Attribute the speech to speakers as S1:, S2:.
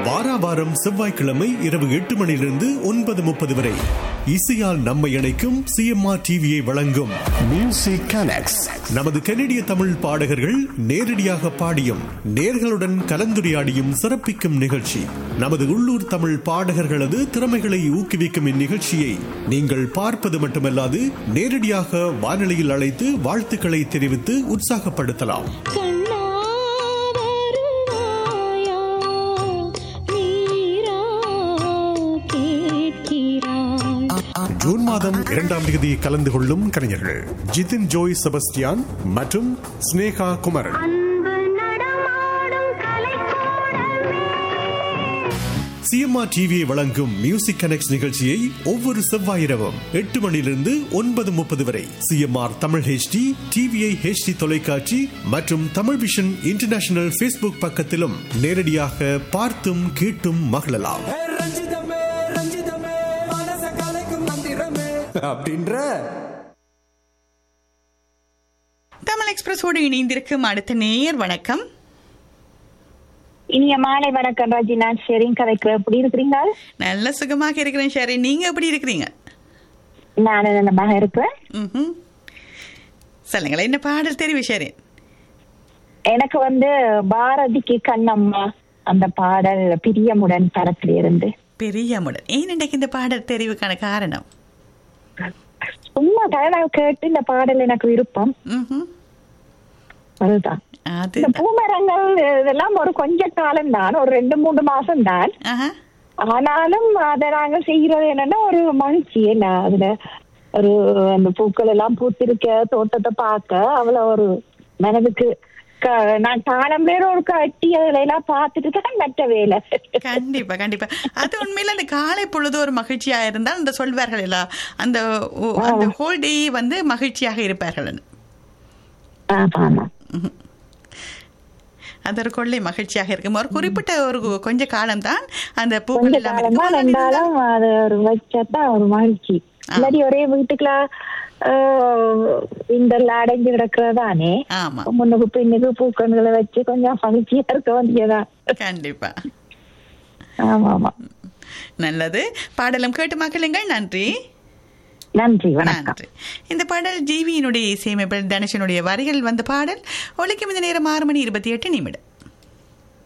S1: வாரா வாரம் செவ்வாய்க்கிழமை இரவு எட்டு மணியிலிருந்து ஒன்பது முப்பது வரை இசையால் நம்மை இணைக்கும் சிஎம்ஆர் டிவியை வழங்கும்
S2: Music Connects.
S1: நமது கனடிய தமிழ் பாடகர்கள் நேரடியாக பாடியும் நேர்களுடன் கலந்துரையாடியும் சிறப்பிக்கும் நிகழ்ச்சி நமது உள்ளூர் தமிழ் பாடகர்களது திறமைகளை ஊக்குவிக்கும் இந்நிகழ்ச்சியை நீங்கள் பார்ப்பது மட்டுமல்லாது நேரடியாக வானொலியில் அழைத்து வாழ்த்துக்களை தெரிவித்து உற்சாகப்படுத்தலாம்
S3: கண்ணா வருவாயா நீரா கேட்கிறாய்
S1: ஜூன் மாதம் இரண்டாம் தேதி கலந்து கொள்ளும் கலைஞர்கள் ஜிதின் ஜோய் செபஸ்டியான் மற்றும் ஸ்னேகா குமரன்
S3: அன்பு நடமாடும் கலைக்கூடமே
S1: சிஎம்ஆர் டிவியை வழங்கும் மியூசிக் கனெக்ட் நிகழ்ச்சியை ஒவ்வொரு செவ்வாய் இரவும் எட்டு மணியிலிருந்து ஒன்பது முப்பது வரை CMR Tamil HD TVI HD தொலைக்காட்சி மற்றும் தமிழ் விஷன் இன்டர்நேஷனல் ஃபேஸ்புக் பக்கத்திலும் நேரடியாக பார்த்தும் கேட்டும் மகிழலாம்
S4: ஏ ரஞ்சிதமே ரஞ்சிதமே மனச கலைக்கும் மந்திரமே அப்படின்ற
S5: தமிழ் எக்ஸ்பிரஸோடு இணைந்திருக்கும் அடுத்த நேயர் வணக்கம்
S6: இனிய மாலை வணக்கம் ராஜி நான் ஷெரிங் கதைக்கு எப்படி இருக்கிறீங்க
S5: நல்ல சுகமாக இருக்கிறேன் ஷாரி நீங்க எப்படி இருக்கிறீங்க
S6: நான் நல்லமாக இருக்கிறேன்
S5: ம்ஹும். சொல்லுங்களேன் என்ன பாடல் தெரிவு ஷாரி
S6: எனக்கு வந்து பாரதிக்கு கண்ணம்மா அந்த பாடல் பிரியமுடன் படத்தில் இருந்து
S5: பெரியமுடன் ஏன் இன்றைக்கு இந்த பாடல் தெரிவுக்கான காரணம்
S6: சும்மா கனடாவை கேட்டு இந்த பாடல் எனக்கு விருப்பம்
S5: ம்ஹும்.
S6: அதுதான்
S5: அது
S6: இந்த பூமரங்கள் இதெல்லாம் ஒரு கொஞ்ச காலம் தான் ஒரு ரெண்டு மூணு மாசம் தான்
S5: ஆஹா.
S6: ஆனாலும் அதை நாங்க செய்யறது என்னன்னா ஒரு மகிழ்ச்சி என்ன அதுல ஒரு அந்த பூக்கள் எல்லாம் பூத்திருக்க தோட்டத்தை பார்க்க அவ்வளவு ஒரு மனதுக்கு க- நான் காலம் பேர் ஒரு கட்டி அதுல எல்லாம் பார்த்துட்டு தான் மற்ற வேலை
S5: கண்டிப்பா கண்டிப்பா அது உண்மையில அந்த காலை பொழுது ஒரு மகிழ்ச்சியா இருந்தால் அந்த சொல்வார்கள் எல்லாம் அந்த ஓ- அந்த ஹோல் டே வந்து மகிழ்ச்சியாக இருப்பார்கள்
S6: ஆமா ஆமா
S5: அது ஒரு கொள்ளை மகிழ்ச்சியாக இருக்கும் ஒரு குறிப்பிட்ட ஒரு கொஞ்ச காலம் தான் அந்த பூக்கள்
S6: கொஞ்ச
S5: எல்லாம்
S6: காலம் தான்
S5: இருக்கும்.
S6: ரெண்டாலும் அது ஒரு வச்சதான் ஒரு மகிழ்ச்சி இல்லாட்டி ஒரே வீட்டுக்குள்ள விண்டர்ல அடைஞ்சு கிடக்குறதானே
S5: ஆமா
S6: முன்னுக்கு பின்னுக்கு பூக்கண்களை வச்சு கொஞ்சம் மகிழ்ச்சியா இருக்க வேண்டியதான்
S5: கண்டிப்பா
S6: ஆமா ஆமா
S5: நல்லது பாடலும் கேட்டு மக்களுங்கள் நன்றி
S6: நன்றி வணக்கம்
S5: நன்றி இந்த பாடல் ஜிவியினுடைய இசையமைப்பில் தனுஷனுடைய வரிகள் வந்த பாடல் ஒலிக்கும் இந்த நேரம் ஆறு மணி இருபத்தி எட்டு நிமிடம்